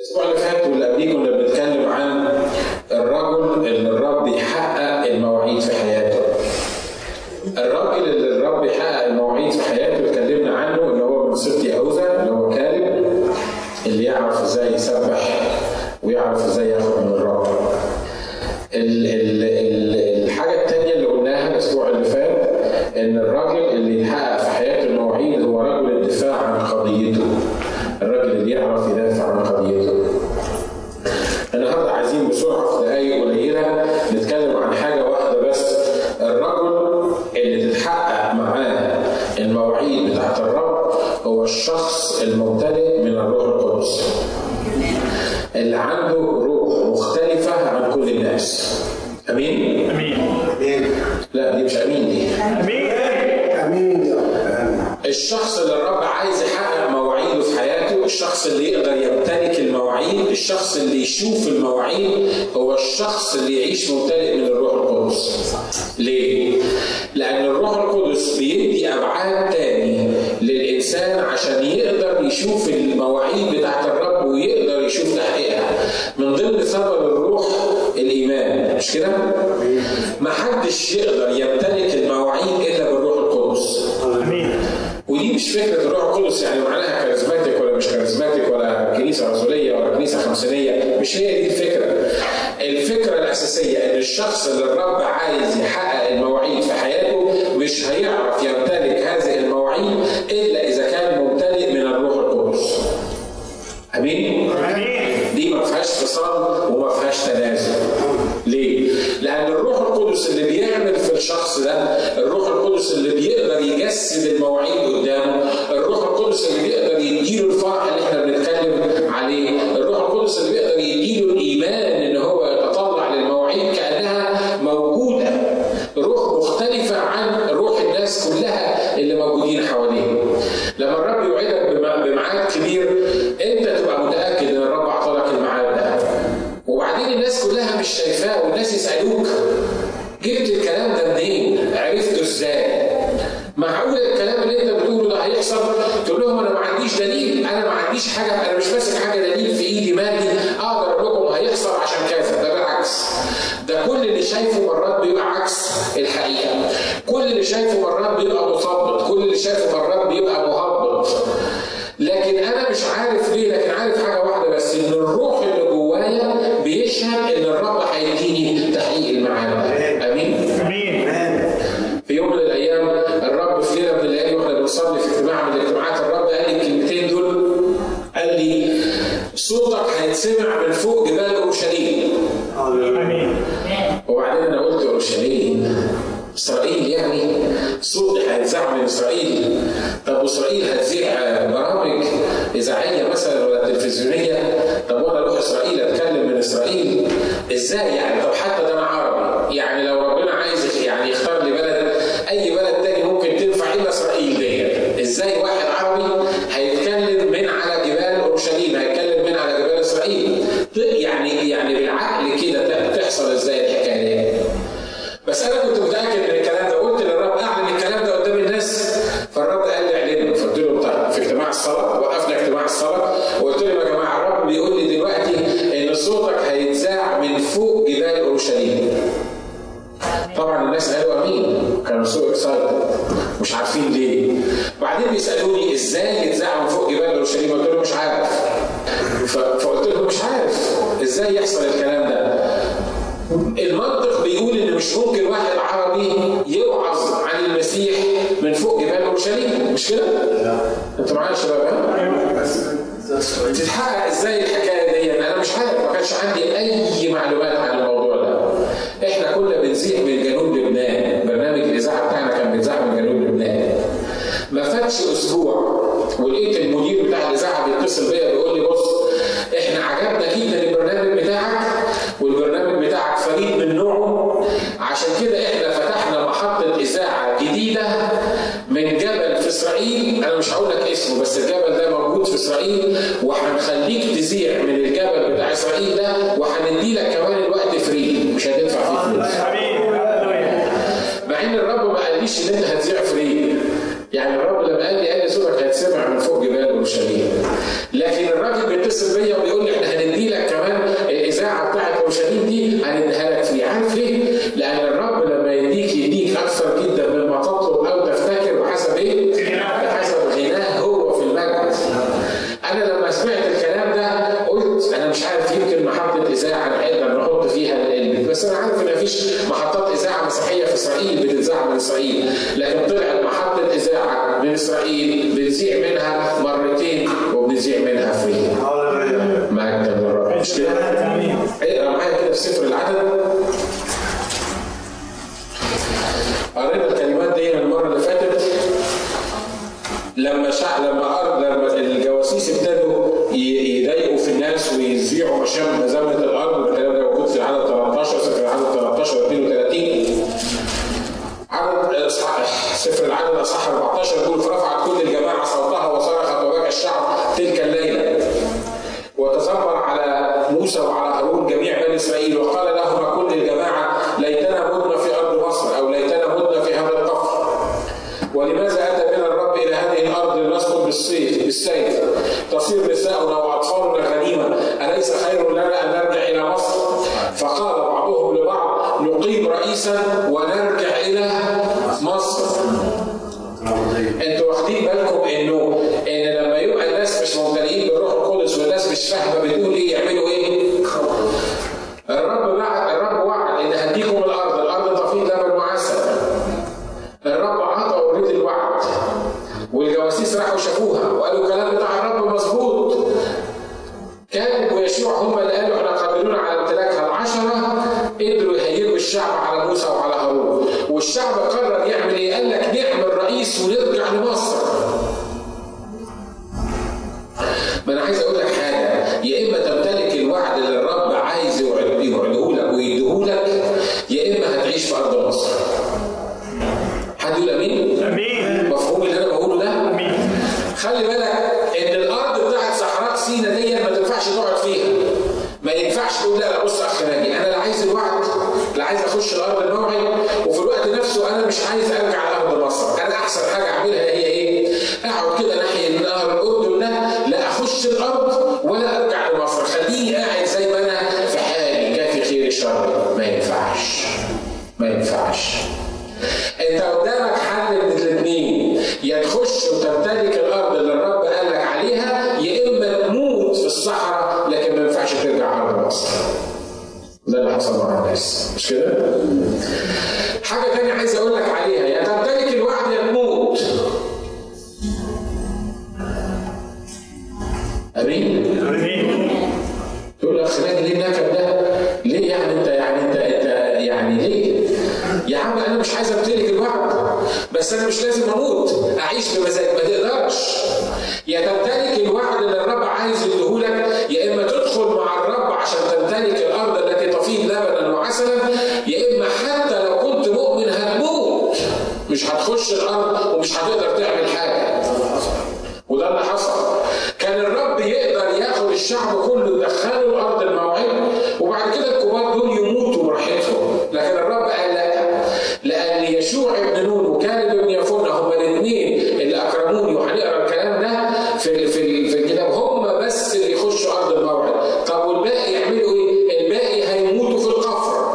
الاسبوع اللي فات واللي قبليه كنا بنتكلم عن الرجل اللي الرب يحقق المواعيد في حياته. الراجل اللي الرب يحقق المواعيد في حياته اتكلمنا عنه اللي هو من سبط يهوذا اللي هو كالب اللي يعرف ازاي يسبح ويعرف ازاي ياخد من الرب. ال ال ال الحاجه الثانيه اللي قلناها الاسبوع اللي فات ان الراجل اللي يحقق في حياته المواعيد هو رجل الدفاع عن قضيته. الراجل اللي يعرف يدافع عن قضيته. النهارده عايزين بسرعه في دقايق قليله نتكلم عن حاجه واحده بس الرجل اللي تتحقق معاه المواعيد بتاعت الرب هو الشخص الممتلئ من الروح القدس اللي عنده روح مختلفة عن كل الناس أمين؟ امين لا دي مش أمين دي امين امين يا رب الشخص اللي الرب عايز يحقق مواعيده في حياته الشخص اللي يقدر يمتلك المواعيد الشخص اللي يشوف المواعيد هو الشخص اللي يعيش ممتلئ من الروح القدس ليه؟ لأن الروح القدس بيدي أبعاد تاني للإنسان عشان يقدر يشوف المواعيد بتاعت الرب ويقدر يشوف تحقيقها من ضمن ثمر الروح الإيمان مش كده؟ ما حدش يقدر يمتلك المواعيد إلا بالروح القدس امين ودي مش فكره الروح القدس يعني معناها كاريزماتيك ولا مش كاريزماتيك ولا كنيسه رسوليه ولا كنيسه خمسينيه مش هي دي الفكره. الفكره الاساسيه ان الشخص اللي الرب عايز يحقق المواعيد في حياته مش هيعرف يمتلك هذه المواعيد الا اذا كان ممتلئ من الروح القدس. امين؟ امين دي ما فيهاش فصال وما فيهاش تنازل. ليه؟ لأن الروح القدس اللي بيعمل في الشخص ده، الروح القدس اللي بيقدر يجسد المواعيد قدامه، الروح القدس اللي بيقدر يديله الفرح اللي احنا بنتكلم عليه، الروح القدس اللي بيقدر يديله الإيمان إن هو يتطلع للمواعيد كأنها موجودة. روح مختلفة عن روح الناس كلها اللي موجودين حواليه. لما الرب يوعدك بم- بميعاد كبير، أنت تبقى متأكد إن الرب أعطاك الميعاد ده. وبعدين الناس كلها مش شايفاه والناس يسألوك جبت الكلام ده منين؟ عرفته ازاي؟ معقول الكلام اللي انت بتقوله ده هيحصل؟ تقول لهم انا ما عنديش دليل، انا ما عنديش حاجه انا مش ماسك حاجه دليل في ايدي مادي اقدر اقول لكم هيحصل عشان كذا، ده بالعكس. ده كل اللي شايفه مرات بيبقى عكس الحقيقه. كل اللي شايفه مرات بيبقى مثبط، كل اللي شايفه مرات بيبقى مهبط. لكن انا مش عارف ليه لكن عارف حاجه واحده بس ان الروح اللي جوايا بيشهد ان الرب هيديني تحقيق الميعاد ده امين امين في يوم من الايام الرب في ليله من الليالي واحنا بنصلي في اجتماع من الاجتماعات الرب قال لي الكلمتين دول قال لي صوتك هيتسمع من فوق جبال اورشليم امين وبعدين انا قلت اورشليم اسرائيل يعني صوت هيتذاع من اسرائيل طب واسرائيل هتذيع برامج اذاعيه مثلا ولا تلفزيونيه طب وانا اروح اسرائيل اتكلم من اسرائيل ازاي يعني طب حتى ده انا عربي يعني لو ربنا عايز يعني يختار لي بلد اي بلد تاني ممكن تنفع الا اسرائيل ديت ازاي واحد عربي هيتكلم من على جبال اورشليم هيتكلم من على جبال اسرائيل يعني يعني بالعقل كده تحصل ازاي الحكايه دي بس انا كنت متاكد من الكلام ده قلت للرب اعلن الكلام ده قدام الناس فالرب قال لي اعلنه فقلت له طيب في اجتماع الصلاه وقفنا اجتماع الصلاه وقلت لهم يا جماعه الرب بيقول لي دلوقتي ان صوتك هيتذاع من فوق جبال اورشليم طبعا الناس قالوا امين كانوا سو اكسايتد مش عارفين ليه بعدين بيسالوني ازاي يتذاع من فوق جبال اورشليم قلت لهم مش عارف ف- فقلت لهم مش عارف ازاي يحصل الكلام ده المنطق بيقول ان مش ممكن واحد عربي يوعظ عن المسيح من فوق جبال اورشليم مش كده؟ انتوا معايا يا شباب ها؟ تتحقق ازاي الحكايه دي؟ انا مش عارف ما كانش عندي اي معلومات عن الموضوع ده. احنا كنا بنذيع من جنوب لبنان، برنامج الاذاعه بتاعنا كان بيتذاع من جنوب لبنان. ما فاتش اسبوع ولقيت المدير بتاع الاذاعه بيتصل بيا بيقول لي بص احنا عجبنا جدا البرنامج بتاعك والبرنامج بتاعك فريد من نوعه عشان كده احنا فتحنا محطه اذاعه جديده من جبل في اسرائيل انا مش هقول لك اسمه بس الجبل ده موجود في اسرائيل وهنخليك تذيع من الجبل بتاع اسرائيل ده وهندي لك كمان الوقت فري مش هتدفع فيه فلوس امين هللويا مع ان الرب ما قاليش ان انت هتذيع فري يعني الرب لما قال لي قال لي صوتك هيتسمع من فوق جبال اورشليم لكن الراجل بيتصل بيا وبيقول لي احنا هندي لك كمان الاذاعه بتاعت اورشليم دي هنديها لك فري عارف ليه؟ لان الرب لما يديك يديك اكثر جدا مما تطلب او تفتكر بحسب ايه؟ بحسب غناه هو في المجد انا لما سمعت الكلام ده قلت انا مش عارف يمكن محطه اذاعه نقدر نحط فيها ال- بس انا عارف ان مفيش محطات اذاعه مسيحيه في اسرائيل بتتذاع من اسرائيل لكن طلعت محطه اذاعه من اسرائيل بنذيع منها مرتين وبنذيع منها فري مجدا للرب مش كده؟ امين اقرا معايا كده في سفر العدد قرينا الكلمات دي المره اللي فاتت لما شع... لما أرض لما الجواسيس ابتدوا ي- يضايقوا في الناس ويذيعوا مشام مزامة الارض الكلام ده موجود في العدد 13 سفر العدد 13 32 عدد اصحاح سفر العدد اصحاح 14 يقول فرفعت كل الجماعه صوتها وصرخت وبكى الشعب تلك الليله وتذمر على موسى وعلى هارون جميع بني اسرائيل وقال لهما كل الجماعه ليتنا متنا في ارض مصر او ليتنا متنا في هذا القفر ولماذا اتى بنا الرب الى هذه الارض لنسقط بالسيف بالسيف تصير نساؤنا واطفالنا غنيمه اليس خير لنا ان نرجع الى مصر فقال بعضهم لبعض نقيم رئيسا ونرجع الى مصر انتوا واخدين بالكم انه ان لما يبقى الناس مش ممتلئين بالروح القدس والناس مش فاهمه بتقول ايه يعملوا ايه؟ الرب وعد الرب وعد ان هديكم الارض، الارض تفيض لبن وعسل. الرب عطى اوريدي الوعد والجواسيس راحوا شافوها وقالوا الكلام بتاع الرب مظبوط. كان ويشوع هم اللي قالوا احنا قادرون على امتلاكها العشره قدروا يهيئوا الشعب على موسى وعلى هارون والشعب قرر يعمل ايه؟ قال لك نعمل رئيس ونرجع لمصر. ما انا عايز اقول لك حاجه يا اما تمتلك الوعد اللي الرب عايز يوعد- يوعده لك ويديه لك يا اما هتعيش في ارض مصر. حد يقول امين؟ امين مفهوم اللي انا بقوله ده؟ امين خلي بالك ان الارض بتاعت صحراء سينا دي ما تنفعش تقعد فيها ما ينفعش تقول لا لا بص اخ ناجي انا لا عايز الوعد لا عايز اخش الارض الموعد وفي الوقت نفسه انا مش عايز ارجع لارض مصر انا احسن حاجه اعملها هي ايه؟ اقعد كده ناحيه نهر الاردن ده لا اخش الارض ولا ارجع لمصر خليني قاعد زي ما انا في حالي كافي خير شر ما ينفعش ما ينفعش انت قدامك حل من الاثنين يا تخش وتمتلك الارض اللي الرب قال لك عليها يا اما تموت في الصحراء لكن ما ينفعش ترجع ارض مصر ده اللي حصل مع الناس مش كده؟ حاجه تانية عايز اقول لك عليها يا تمتلك الوعد يا تموت امين؟ امين تقول له اخ ناجي ليه النكد ده؟ ليه يعني انت يعني انت انت يعني ليه؟ يا عم انا مش عايز امتلك الوعد بس انا مش لازم اموت اعيش بمزاج ما تقدرش يا تمتلك الوعد اللي الرب عايز يديهولك يا اما تدخل مع الرب عشان تمتلك الارض التي تفيض لبنا وعسلا يا اما حتى لو كنت مؤمن هتموت مش هتخش الارض ومش هتقدر تعمل حاجه وده اللي حصل كان الرب يقدر ياخد الشعب كله يدخله الارض الموعد وبعد كده الكبار دول يموتوا براحتهم لكن الرب قال لا لان يشوع ابن نون وكالب ابن يفون هما الاثنين اللي اكرموني وهنقرا الكلام ده في في في الكتاب هم بس اللي يخشوا ارض الموعد طب والباقي يعملوا ايه؟ الباقي هيموتوا في القفر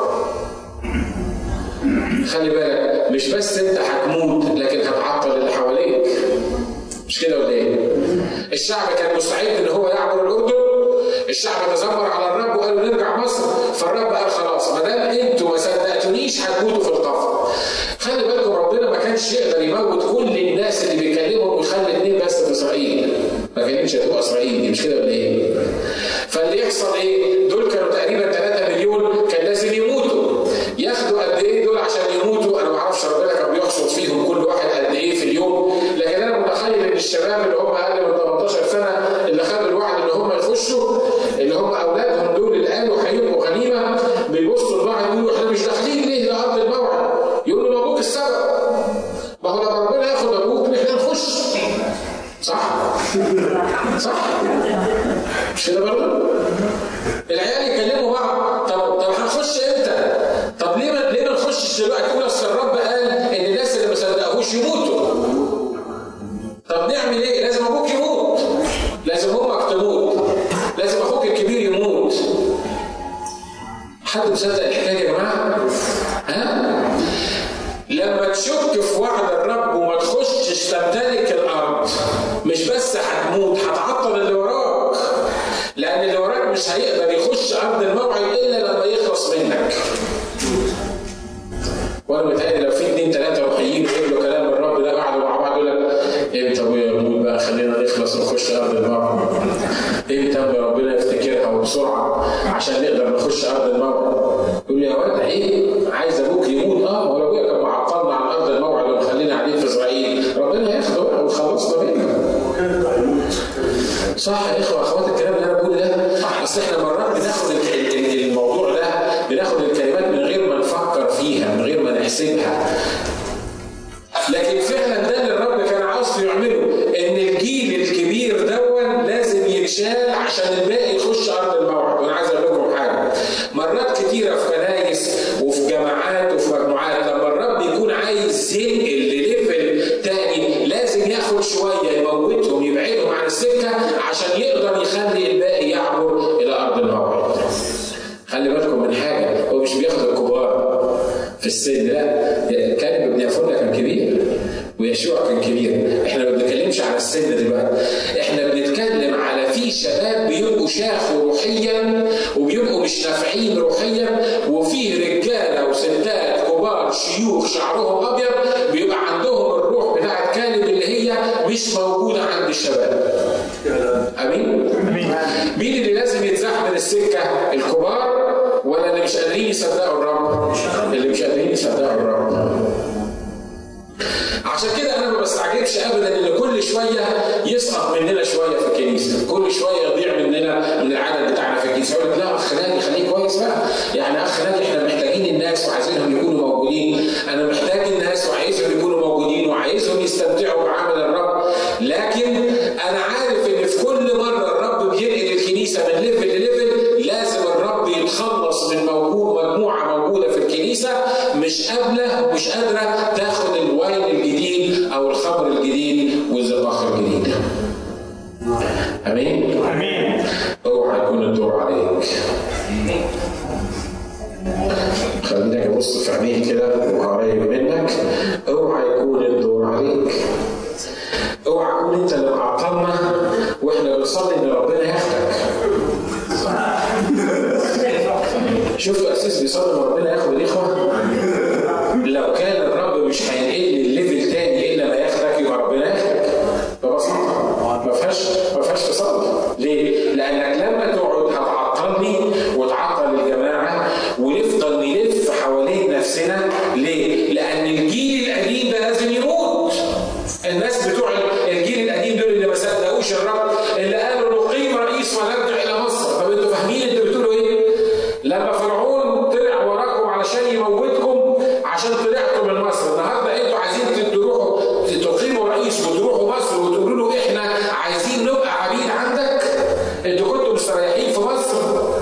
خلي بالك مش بس انت هتموت لكن هتعطل اللي حواليك مش كده ولا ايه؟ الشعب كان مستعد ان هو يعبر الاردن الشعب تذمر على الرب وقالوا نرجع مصر فالرب قال خلاص ما دام انتوا ما صدقتونيش هتموتوا في القفر خلي بالكم ربنا ما كانش يقدر يموت كل الناس اللي بيكلمهم ويخلي اثنين بس في اسرائيل ما كانتش هتبقى اسرائيل دي مش كده ولا ايه؟ فاللي يحصل ايه؟ دول كانوا تقريبا 3 مليون كان لازم يموتوا ياخدوا قد ايه دول عشان يموتوا انا ما اعرفش ربنا كان بيحصد فيهم كل واحد قد ايه في اليوم لكن انا متخيل ان الشباب اللي هم اقل من 18 سنه اللي خدوا الوعد ان هم يخشوا اللي هم اولادهم دول اللي قالوا هيبقوا غنيمه بيبصوا لبعض يقولوا احنا مش داخلين ليه لارض الموعد؟ يقولوا له ابوك السبب ما هو لما ربنا ياخد ابوك احنا نخش صح؟ صح؟ مش كده برضه؟ العيال يكلموا بعض طب طب هنخش امتى؟ طب ليه ما ليه ما نخشش دلوقتي؟ يقول اصل الرب قال ان الناس اللي ما صدقوش يموتوا. طب نعمل ايه؟ لازم ابوك يموت. حد مصدق الحكايه يا جماعه؟ ها؟ لما تشك في وعد الرب وما تخشش تمتلك الارض مش بس هتموت هتعطل اللي وراك لان اللي وراك مش هيقدر يخش ارض الموعد الا لما يخلص منك وانا متهيألي لو في اثنين ثلاثه روحيين يقولوا كلام الرب ده قعدوا مع بعض يقول لك امتى ابويا يموت بقى خلينا نخلص ونخش ارض الموعد امتى ابويا ربنا يفتكرها وبسرعه عشان نقدر نخش ارض الموعد يقول لي يا ولد ايه عايز ابوك يموت اه هو ابويا كان معطلنا عن ارض الموعد ومخلينا قاعدين في اسرائيل ربنا ياخده بقى ويخلصنا منه صح يا اخوه اخوات الكلام اللي انا بقوله ده اصل احنا مرات بناخد ال- ال- الموضوع ده بناخد الكلمات من غير ما نفكر فيها من غير ما نحسبها لكن فعلا ده اللي الرب كان عاوز يعمله ان الجيل الكبير دون لازم يتشال عشان الباقي يخش ارض الموعد وانا عايز اقول لكم حاجه مرات كتيره في كنايس وفي جماعات وفي مجموعات لما الرب يكون عايز ينقل لليفل تاني لازم ياخد شويه يموتهم يبعدهم عن السكه عشان يقدر يخلي الباقي يعبر الى ارض الموعد خلي بالكم من حاجه هو مش بياخد الكبار في السن لا كان ابن يافونا كان كبير ويشوع كان كبير احنا ما بنتكلمش على السن دلوقتي احنا بنتكلم على في شباب بيبقوا شاخوا روحيا وبيبقوا مش نافعين روحيا وفي رجاله وستات كبار شيوخ شعرهم ابيض بيبقى عندهم الروح بتاعت كالب اللي هي مش موجوده عند الشباب امين امين مين اللي لازم يتزاح من السكه الكبار ولا اللي مش قادرين يصدقوا الرب اللي مش قادرين يصدقوا الرب عشان كده انا ما بستعجبش ابدا ان كل شويه يسقط مننا شويه في الكنيسه، كل شويه يضيع مننا من العدد بتاعنا في الكنيسه، يقول لك لا اخ نادي خليك كويس بقى، يعني اخ نادي احنا محتاجين الناس وعايزينهم يكونوا موجودين، انا محتاج الناس وعايزهم يكونوا موجودين وعايزهم يستمتعوا بعمل الرب، لكن انا عارف ان في كل مره الرب بينقل الكنيسه من ليفل لليفل لازم الرب يتخلص من موجود مجموعه موجوده في الكنيسه مش قابله مش قادره تاخد الواين الجديد او الخمر الجديد والزباخ الجديد. امين؟ امين اوعى يكون الدور عليك. خلينا نبص في عينيك كده وقريب منك اوعى يكون الدور عليك. اوعى تكون انت اللي معطلنا واحنا بنصلي ان ربنا ياخدك. شفتوا اساس بيصلي ان ربنا ياخد الاخوه؟ لو كان الرب مش هينقل الليفل تاني الا ما ياخدك يبقى ربنا ياخدك ببساطه ما فيهاش ما فيهاش تصلي ليه؟ لانك لما تقعد هتعطلني وتعطل الجماعه ونفضل نلف حوالين نفسنا ليه؟ لان الجيل القديم ده لازم يموت الناس بتوع الجيل القديم دول اللي ما صدقوش الرب اللي قالوا نقيم رئيس ونرجع الى مصر طب انتوا فاهمين انتوا بتقولوا ايه؟ لما فرعون طلع وراكم علشان يموتكم عشان طلعتوا من مصر النهارده انتوا عايزين تروحوا تقيموا رئيس وتروحوا مصر وتقولوا له احنا عايزين نبقى عبيد عندك انتوا كنتوا مستريحين في مصر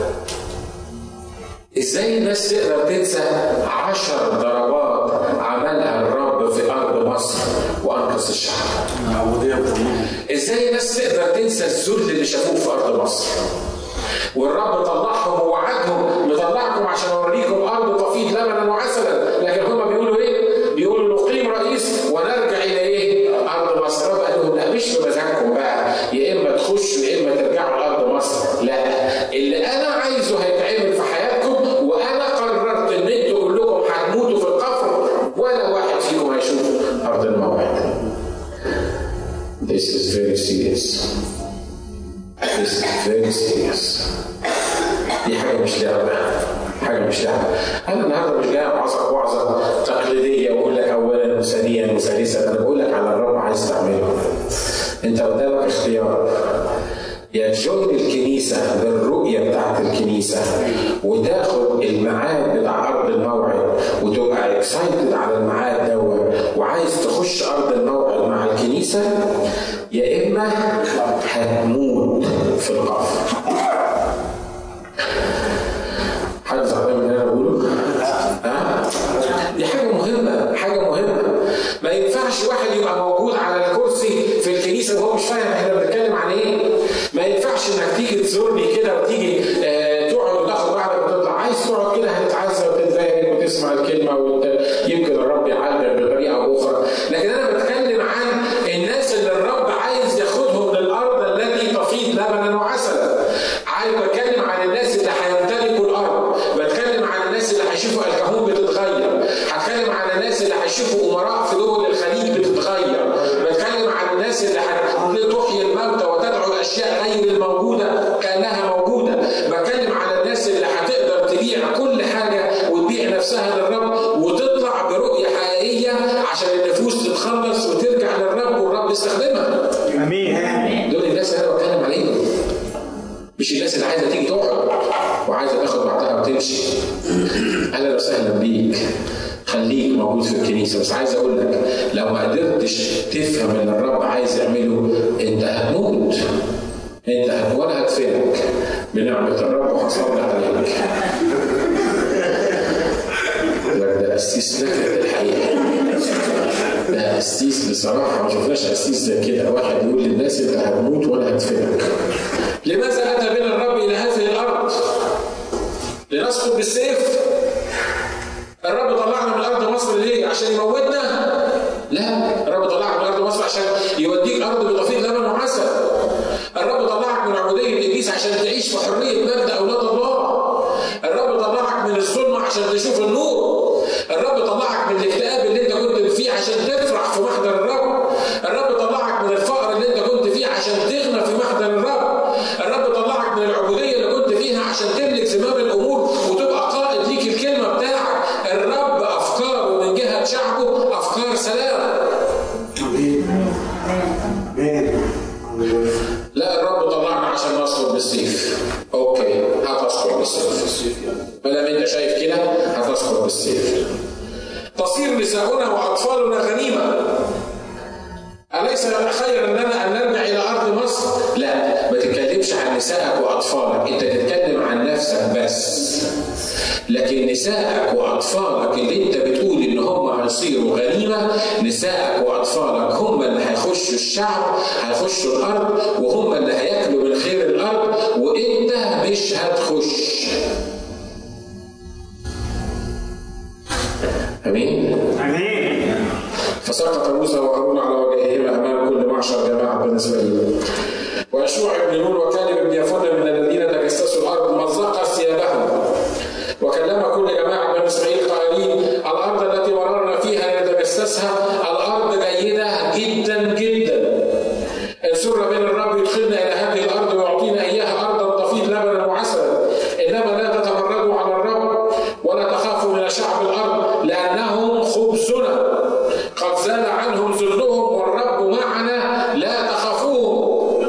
ازاي الناس تقدر تنسى عشر ضربات عملها الرب في ارض مصر وانقذ الشعب ازاي الناس تقدر تنسى الذل اللي شافوه في ارض مصر والرب طلعهم ووعدهم مطلعكم عشان اوريكم ارض تفيض لبنا وعسلا لكن هم بيقولوا ايه؟ بيقولوا نقيم رئيس ونرجع الى ايه؟ ارض مصر الرب قال لهم لا مش في مزاجكم بقى يا اما تخشوا يا اما ترجعوا لارض مصر لا اللي انا عايزه هيتعمل في حياتكم وانا قررت ان انتوا كلكم هتموتوا في القفر ولا واحد فيكم هيشوف ارض الموعد This is very serious. This is very serious. دي حاجة مش لعبة حاجة مش لعبة أنا النهاردة مش جاي أوعظك وعظة تقليدية وأقول لك أولا وثانيا وثالثا أنا بقول لك على الرب عايز تعمله أنت قدامك اختيار يا تجوين الكنيسة بالرؤية بتاعت الكنيسة وتاخد الميعاد بتاع أرض الموعد وتبقى اكسايتد على الميعاد ده وعايز تخش أرض الموعد مع الكنيسة يا إما هتموت في القفر حد زعلان من اللي انا بقوله؟ ها؟ دي حاجة مهمة، حاجة مهمة. ما ينفعش واحد يبقى موجود على الكرسي في الكنيسة وهو مش فاهم احنا بنتكلم عن ايه. ما ينفعش انك تيجي تزورني كده وتيجي آه تقعد وتاخد بعضك وتطلع، عايز تقعد كده وتسمع الكلمه وت... يمكن الرب يعلم بطريقه او اخرى لكن انا بتكلم عن الناس اللي الرب عايز ياخدهم للارض التي تفيض لبنا وعسلا عايز بتكلم عن الناس اللي هيمتلكوا الارض بتكلم عن الناس اللي هيشوفوا الكهون بتتغير هتكلم عن الناس اللي هيشوفوا امراء في دول الخليج بتتغير بتكلم عن الناس اللي هتحيي الموتى وتدعو الاشياء غير الموجوده كانها موجوده بتكلم عن الناس اللي هتقدر تبيع كل حاجه وتبيع نفسها للرب وتطلع برؤيه حقيقيه عشان النفوس تتخلص وترجع للرب والرب يستخدمها امين دول الناس اللي انا بتكلم عليهم مش الناس اللي عايزه تيجي تقعد وعايزه تاخد بعضها وتمشي اهلا وسهلا بيك خليك موجود في الكنيسه بس عايز اقول لك لو ما قدرتش تفهم اللي الرب عايز يعمله انت هتموت انت هت ولا هتفرق بنعمه الرب وهصلي عليك لك ده قسيس نكد الحقيقه ده قسيس بصراحه ما شفناش قسيس زي كده واحد يقول للناس انت هتموت ولا هتفرق لماذا اتى بنا الرب الى هذه الارض؟ لنسقط بالسيف الرب طلعنا من ارض مصر ليه؟ عشان يموتنا؟ لا الرب طلعك من ارض مصر عشان يوديك ارض بتفيض لبن وعسل الرب طلعك من عبوديه ابليس عشان تعيش في حريه مجد اولاد الله الرب طلعك من الظلمه عشان تشوف النور الرب طلعك من الاكتئاب اللي انت كنت فيه عشان تفرح في محضر الرب الرب طلعك من الفقر اللي انت كنت فيه عشان تغنى في محضر الرب الرب طلعك من العبوديه اللي كنت فيها عشان تملك زمام الامور وتبقى قائد ليك الكلمه بتاعك الرب افكاره من جهه شعبه افكار سلام امين امين لا الرب طلعنا عشان نسقط بالسيف اوكي هتسقط بالسيف ما دام انت شايف كده هتسقط بالسيف تصير نساؤنا واطفالنا غنيمه أليس خيرا لنا أن نرجع إلى أرض مصر؟ لا ما تتكلمش عن نسائك وأطفالك، أنت تتكلم عن نفسك بس. لكن نسائك وأطفالك اللي أنت بتقول إن هم هيصيروا غنيمة، نسائك وأطفالك هم اللي هيخشوا الشعب، هيخشوا الأرض وهم اللي هياكلوا من خير الأرض وأنت مش هتخش. أمين؟ امين فسقط موسى وهارون على وجههما امام كل معشر جماعه بني اسرائيل. ويشوع بن نون وكالب بن يفن من الذين تجسسوا الارض مزق ثيابهم. وكلم كل جماعه بني اسرائيل قائلين الارض التي مررنا فيها لنتجسسها الارض جيده جدا جدا. ان سر بنا الرب يدخلنا الى هذه الارض ويعطينا اياها ارضا تفيض لبنا وعسلا. انما لا تتمردوا على الرب ولا تخافوا من شعب الارض لانهم خبزنا. قد زال عنهم ذلهم والرب معنا لا تخافوهم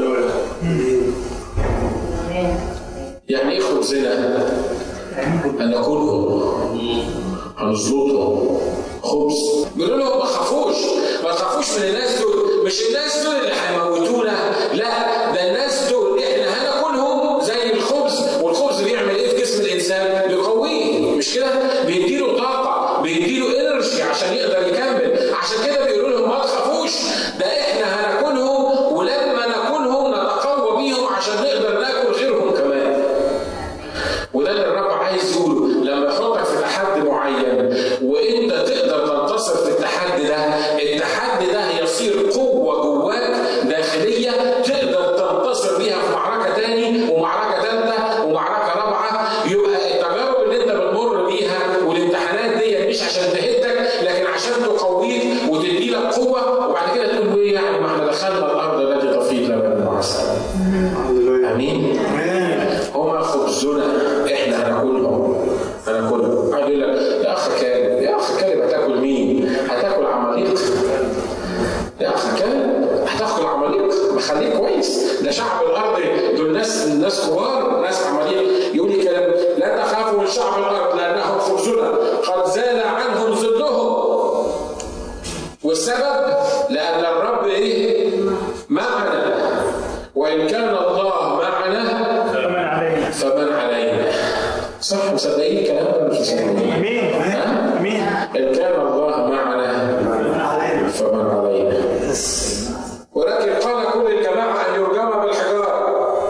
يعني ايه خبزنا؟ هناكلهم هنظبطهم خبز بيقولوا لهم ما تخافوش ما تخافوش من الناس دول مش الناس دول اللي هيموتونا لا ده الناس دول احنا هناكلهم زي الخبز والخبز بيعمل ايه في جسم الانسان؟ بيقويه مش كده؟ بيديله طاقه بيديله انرجي عشان يقدر يكمل عشان كده بيقولوا لهم ما تخافوش ده احنا هناكلهم ولما ناكلهم نتقوى بيهم عشان نقدر ناكل غيرهم كمان وده اللي الرب عايز يقوله لما يحطك في تحدي معين وانت تقدر تنتصر في التحدي ده التحدي ده يصير قوه جواك داخليه تقدر تنتصر بيها في معركه تاني ومعركه ثالثه ومعركه رابعه يبقى التجارب اللي انت بتمر بيها والامتحانات دي مش عشان تهدك لكن عشان تقويك وتدي لك قوه وبعد كده تقول ايه يعني ما احنا دخلنا الارض التي تفيض لبنا وعسل امين هما خبزنا احنا هناكلهم هناكلهم قاعد يقول لك يا اخ كالب يا اخ كالب هتاكل مين؟ هتاكل عماليق يا اخ كالب هتاكل عماليق ما خليك كويس ده شعب الارض دول ناس ناس كبار ناس عماليق يقول لي كلام لا تخافوا من شعب الارض لانهم خبزنا قد زال عنهم ظلهم والسبب لان الرب ايه؟ معنا وان كان الله معنا فمن علينا فمن علينا صح مصدقين الكلام ده ولا مش مصدقين؟ امين ها؟ امين إن كان الله معنا فمن علينا ولكن قال كل الجماعة أن يرجم بالحجارة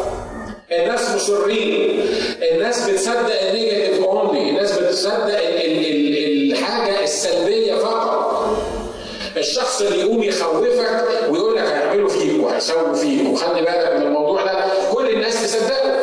الناس مصرين الناس بتصدق النيجاتيف اونلي الناس بتصدق ال ال ال الشخص اللي يقوم يخوفك ويقول لك هيعملوا فيك وهيسووا فيك وخلي بالك من الموضوع ده كل الناس تصدقه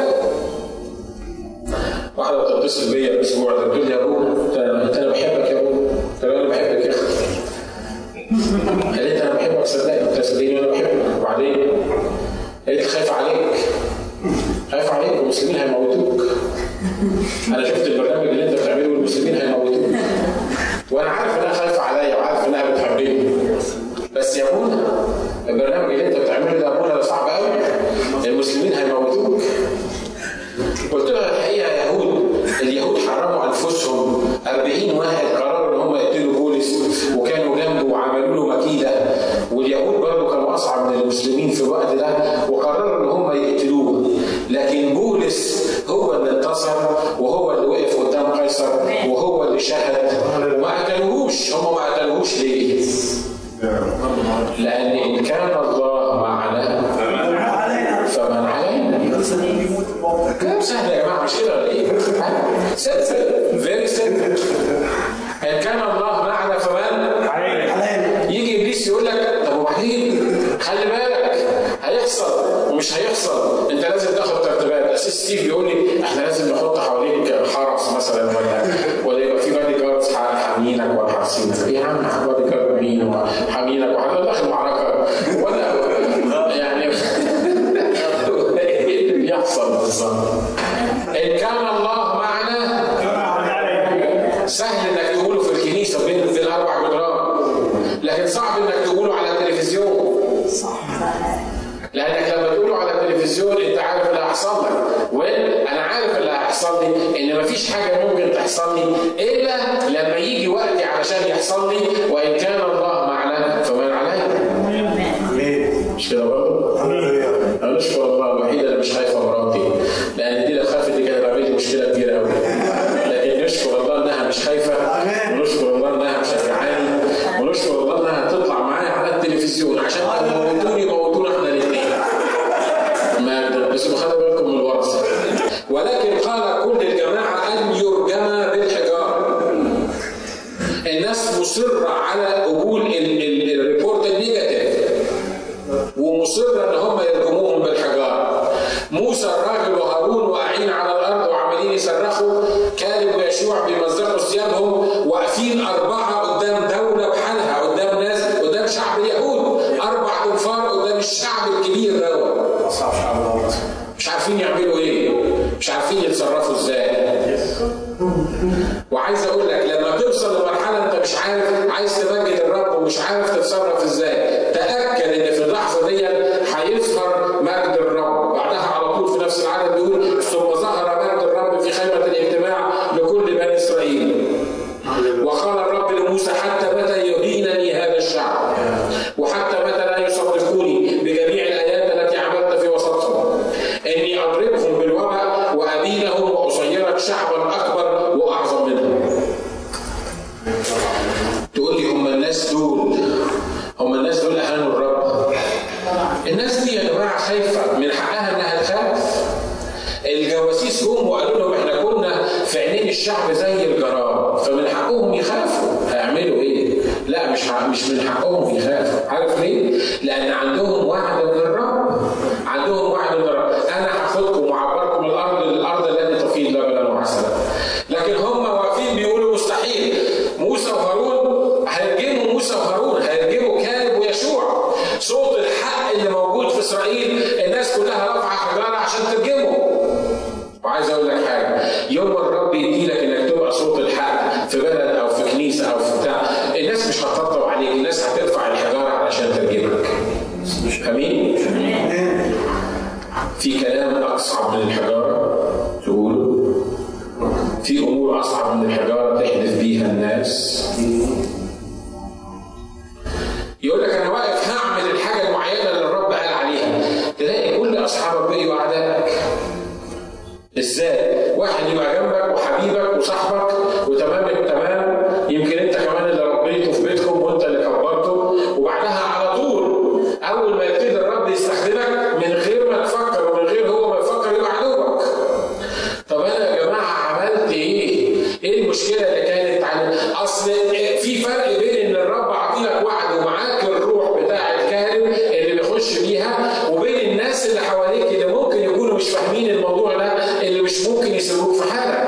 واحدة بتتصل بيا الأسبوع ده بتقول لي يا أبونا أنت أنت أنا بحبك يا أبونا قلت لها أنا بحبك يا أختي قالت أنا بحبك صدقني قلت لها صدقني أنا بحبك وبعدين قالت لي خايف عليك خايف عليك المسلمين هيموتوك أنا شفت البرنامج اللي أنت بتعمله والمسلمين هيموتوك وأنا عارف إنها خايفة عليا وعارف إنها بتحبني بس يا أبونا البرنامج اللي أنت بتعمله ده يا أبونا ده صعب قوي المسلمين هيموتوك قلت لها الحقيقه يا يهود اليهود حرموا انفسهم 40 واحد قرروا ان هم يقتلوا بولس وكانوا جنبه وعملوا له مكيده واليهود برضه كانوا اصعب من المسلمين في الوقت ده وقرروا ان هم يقتلوه لكن بولس هو اللي انتصر وهو اللي وقف قدام قيصر وهو اللي شهد وما قتلوهوش هم ما قتلوهوش ليه؟ لان ان كان الله معنا فمن علينا كلام سهل يا جماعه مش كده ولا ايه؟ سمبل فيري سمبل ان كان الله معنا فمن يجي ابليس يقول لك طب وبعدين خلي بالك هيحصل ومش هيحصل انت لازم تاخد ترتيبات اسيس ستيف بيقول لي احنا لازم نحط حواليك حرس مثلا ولا ولا يبقى في بادي جاردز حامينك ولا حارسينك ايه يا عم بادي جارد مين وحامينك وحضرتك داخل معركه ولا يعني ايه اللي بيحصل بالظبط؟ ان كان الله معنا سهل انك تقوله في الكنيسه بين في الاربع جدران لكن صعب انك تقوله على التلفزيون لانك لما تقوله على التلفزيون انت عارف اللي هيحصل لك وين انا عارف اللي هيحصل لي ان مفيش حاجه ممكن تحصل لي الا لما يجي وقتي علشان يحصل لي وان كان الله معنا فمن علينا مش كده برضه؟ انا اشكر الله الوحيده اللي مش خايفه مراتي لان دي لو خافت دي كانت عملت لي مشكله كبيره قوي لكن نشكر الله انها مش خايفه ونشكر الله انها مشجعاني ونشكر الله انها تطلع معايا على التلفزيون عشان لو موتوني موتونا احنا الاثنين ما بس خدوا بالكم من الورثه ولكن قال كل الجماعه ان يرجم بالحجاره الناس مصره على قبول ال- ال- الريبورت النيجاتيف ومصرة ان هم يرجموهم بالحجاره. موسى الراجل وهارون واقعين على الارض وعمالين يصرخوا كالب ويشوع بيمزقوا ثيابهم واقفين اربعه قدام دوله بحالها قدام ناس قدام شعب اليهود اربع انفار قدام الشعب الكبير دوت اصعب شعب الارض مش عارفين يعملوا ايه مش عارفين يتصرفوا ازاي وعايز اقول لك لما توصل لمرحله انت مش عارف عايز تمجد الرب ومش عارف تتصرف ازاي تاكد ان في اللحظه دي هيظهر مجد الرب بعدها على طول في نفس العدد بيقول ثم ظهر مجد الرب في خيمه الاجتماع لكل بني اسرائيل وقال الرب لموسى حتى متى يهينني هذا الشعب وحتى متى لا يصدقوني بجميع الايات التي عملت في وسطهم اني اضربهم بالوباء وابينهم واصيرك شعبا اكبر واعظم منهم تقول لي هم الناس دول هم الناس دول اهانوا الرب الناس دي يا جماعه خايفه من حقها انها تخاف الجواسيس جم وقالوا لهم احنا كنا في عينين الشعب زي الجراد فمن حقهم يخافوا هيعملوا ايه؟ لا مش ح- مش من حقهم يخافوا عارف ليه؟ لان عندهم وعد من الرب عندهم وعد من الرب انا هاخدكم وعبركم الارض الارض التي تفيض لبنا وعسلا لكن هم واقفين بيقولوا مستحيل موسى وهارون هيرجموا موسى وهارون هيرجموا كالب ويشوع صوت الحق اللي موجود في اسرائيل الناس كلها رافعه حجاره عشان ترجمه وعايز اقول لك حاجه يوم الرب يدي لك انك تبقى صوت الحق في بلد او في كنيسه او في بتاع الناس مش هتطبطب عليك الناس هترفع الحجاره علشان ترجمك امين في كلام اصعب من الحجاره تقوله في امور اصعب من الحجاره تحدث بيها الناس يقول لك انا واقف هعمل الحاجه المعينه اللي الرب قال عليها تلاقي كل اصحابك بقوا اعدائك ازاي؟ واحد يبقى جنبك وحبيبك وصاحبك وتمام التمام يمكن انت كمان اللي ربيته في بيتكم وانت اللي كبرته وبعدها على طول اول ما يبتدي الرب يستخدمك من غير ما تفكر ومن غير هو ما يفكر يبقى عدوك. طب انا يا جماعه عملت ايه؟ ايه المشكله اللي كانت عن اصل في تخش بيها وبين الناس اللي حواليك اللي ممكن يكونوا مش فاهمين الموضوع ده اللي مش ممكن يسيبوك في حالك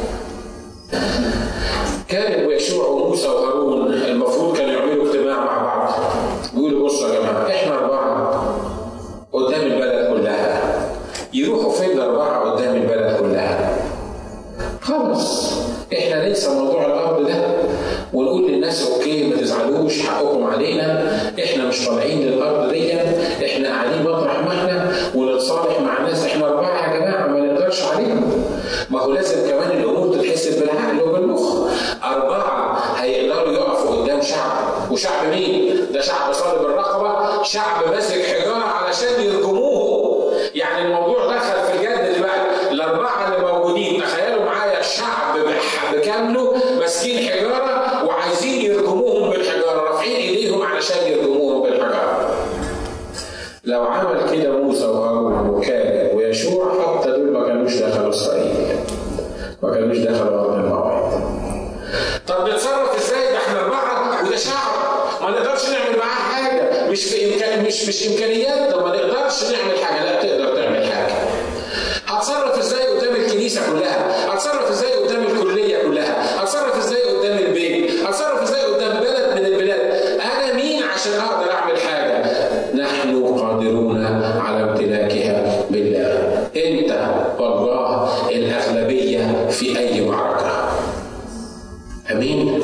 كان ويشوع وموسى وهارون المفروض كانوا يعملوا اجتماع مع بعض يقولوا بصوا يا جماعه احنا اربعه قدام البلد كلها يروحوا فين الاربعه قدام البلد كلها خلاص احنا ننسى موضوع الارض ده ونقول للناس اوكي ما تزعلوش حقكم علينا احنا مش طالعين للارض دي احنا قاعدين مطرح ما احنا ونتصالح مع الناس احنا اربعه يا جماعه ما نقدرش عليهم ما هو لازم كمان الامور تتحسب بالعقل وبالمخ اربعه هيقدروا يقفوا قدام شعب وشعب مين؟ ده شعب صلب الرقبه شعب ماسك حجاره علشان يرجموه يعني الموضوع دخل في الجد دلوقتي الاربعه اللي موجودين تخيلوا معايا الشعب بح- بكامله ماسكين حجاره وعايزين يرجموهم بالحجاره رافعين ايديهم علشان يرجموهم بالحجاره لو عمل كده موسى وهارون وكالب ويشوع حتى دول ما كانوش دخلوا اسرائيل ما كانوش دخلوا ارض الموعد طب نتصرف ازاي ده احنا اربعه وده شعب ما نقدرش نعمل معاه حاجه مش في امكان مش مش امكانياتنا ما نقدرش نعمل حاجه لا تقدر تعمل حاجه هتصرف ازاي قدام الكنيسه كلها هتصرف ازاي قدام الكليه كلها هتصرف ازاي قدام البيت هتصرف ازاي قدام بلد من البلاد انا مين عشان اقدر اعمل حاجه نحن قادرون على امتلاكها بالله انت والله الاغلبيه في اي معركه امين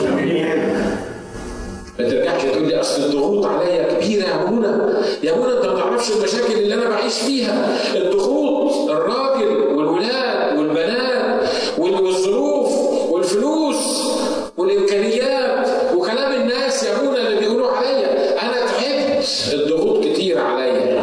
ما ترجعش تقول لي اصل الضغوط عليا كبيره يا منى يا منى انت ما تعرفش المشاكل اللي انا بعيش فيها الضغوط الراجل والولاد والبنات وال- والظروف والفلوس والامكانيات وكلام الناس يا منى اللي بيقولوا عليا انا تعبت الضغوط كتير عليا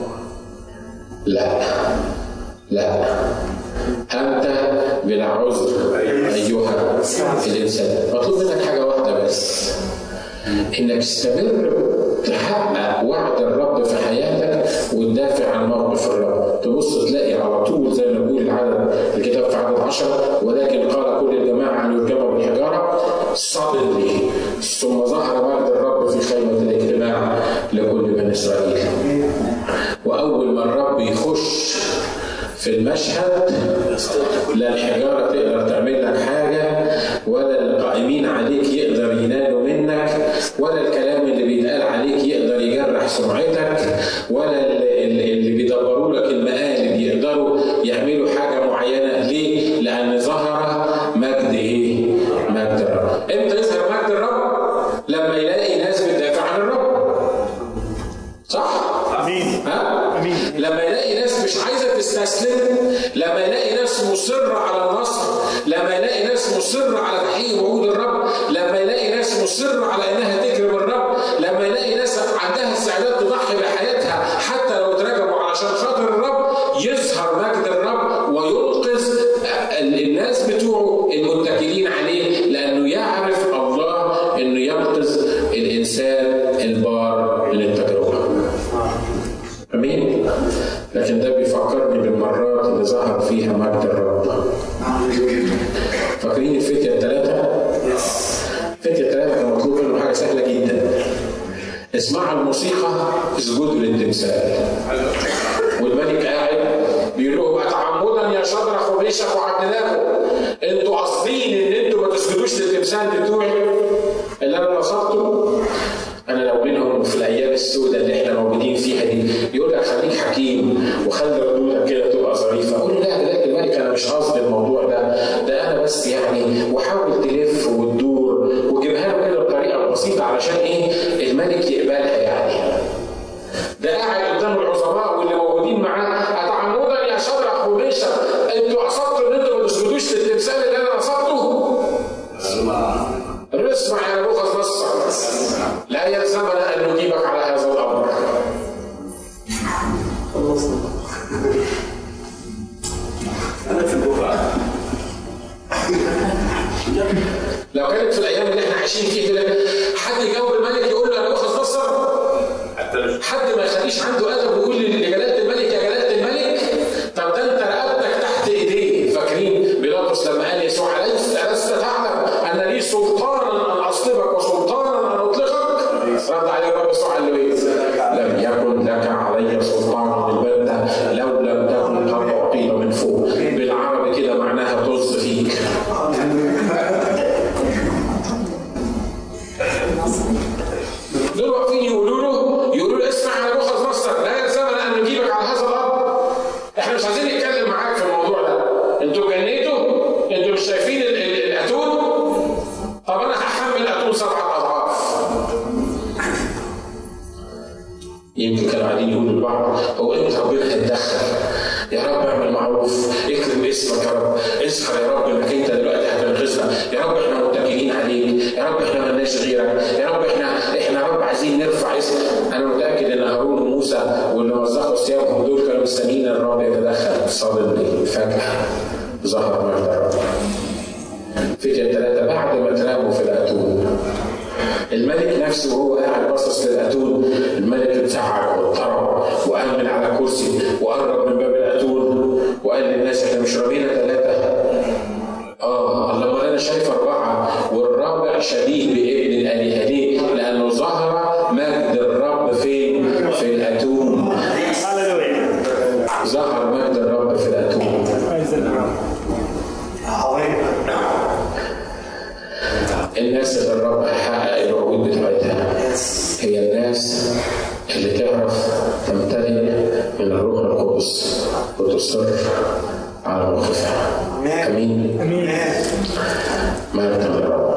لا لا أنت بلا عذر أيها الإنسان مطلوب منك حاجة واحدة بس إنك تستمر تحقق وعد الرب في حياتك وتدافع عن موقف الرب تبص تلاقي على طول زي ما بيقول العدد الكتاب في عدد عشرة ولكن قال كل الجماعة أن يرجموا بالحجارة صدني ثم ظهر مجد الرب في خيمة الاجتماع لكل بني إسرائيل وأول ما الرب يخش في المشهد لا الحجارة تقدر تعمل لك حاجة ولا القائمين عليك يقدر ينالوا منك ولا الكلام اللي بيتقال عليك يقدر يجرح سمعتك ولا ال- ال- اللي بيدبروا لك المقالب يقدروا يعملوا حاجة معينة ليه؟ لأن ظهر مجد إيه؟ مجد الرب إمتى يظهر مجد الرب؟ لما يلاقي ناس بتدافع عن الرب صح؟ امين ها؟ امين لما يلاقي ناس مش عايزه تستسلم لما يلاقي ناس مصره على النصر لما يلاقي ناس مصره على تحقيق وعود الرب لما يلاقي ناس مصره على انها تكرم الرب لما يلاقي ناس عندها استعداد تضحي بحياتها حتى لو اترجموا علشان خاطر الرب يظهر مجد الرب وينقذ ال- الناس بتوعه المتكلين عليه لانه يعرف الله انه ينقذ الانسان البار من التجربه امين لكن ده بيفكرني بالمرات اللي ظهر فيها مجد الرب فاكرين الفتية الثلاثة؟ الفتية الثلاثة كان مطلوب منهم حاجة سهلة جدا اسمعوا الموسيقى اسجدوا للتمثال والملك قاعد بيقول لهم اتعمدا يا شدرخ وميشخ وعبدناكو انتوا قاصدين ان انتوا ما تسجدوش للتمثال بتوعي اللي انا نصبته انا لو منهم في الايام السوداء اللي احنا موجودين فيها دي يقول لك خليك حكيم وخلي ردودك كده تبقى ظريفه اقول له لا جلاله الملك انا مش قصدي الموضوع ده ده انا بس يعني وحاول تلف وتدور وجيبها له كده بطريقه بسيطه علشان ايه الملك يقبلها يعني ده قاعد قدام العظماء واللي موجودين معاه اتعمدا يا شدرخ وميشخ انتوا قصدتوا ان انتوا ما تسجدوش للتمثال اللي انا قصدته اسمع يا نبوخذ نصر لا يلزمنا ان نجيبك على هذا الامر انا في البقعه لو كانت في الايام اللي احنا عايشين فيها كده حد يجاوب الملك يقول له يا نبوخذ نصر حد ما يخليش عنده ادب ويقول لجلاله الملك يا جلاله الملك طب ده انت رقبتك تحت ايديه فاكرين بيلاطس لما قال يسوع اليس الست تعلم ان لي سلطانا ان اصلبك وسلطانا ان اطلقك رد عليه الرب يسوع قال له ايه؟ لم يكن لك علي سلطان البتة لو لم تكن قد أعطيت من فوق بالعربي كده معناها طز فيك دول واقفين يقولوا له يقولوا له اسمع يا نبوخذ نصر لا يلزمنا ان نجيبك على هذا الارض احنا مش عايزين نتكلم معاك في الموضوع ده انتوا جنيتوا انتوا مش شايفين ال- ال- الاتون طب انا هحمل اتون سبع اضعاف يمكن كانوا قاعدين يقولوا لبعض هو امتى ربنا هيتدخل يا رب اعمل معروف اكرم اسمك يا رب اظهر يا رب انك انت دلوقتي هتنقذنا يا رب احنا متكلين عليك يا رب احنا مالناش غيرك يا رب احنا احنا يا رب عايزين نرفع اسم انا متاكد ان هارون وموسى واللي وزعوا ثيابهم دول كانوا مستنيين ان الرب يتدخل صادقني فجاه ظهر مجد الرب فكرة ثلاثة بعد ما اترموا في الأتون الملك نفسه وهو قاعد باصص للأتون الملك انفعل واضطرب وقام من على كرسي وقرب من باب الأتون وقال للناس احنا مش رامينا ثلاثة اه الله انا شايف أربعة والرابع شبيه بابن الآلهة ليه؟ لأنه ظهر مجد الرب فين؟ في الأتون هللويا ظهر مجد الرب في الأتون praise the Lord. الناس اللي الرب هيحقق الوعود بتاعتها هي الناس اللي تعرف تمتلئ من الروح القدس وتصر على موقفها امين امين مجد الرب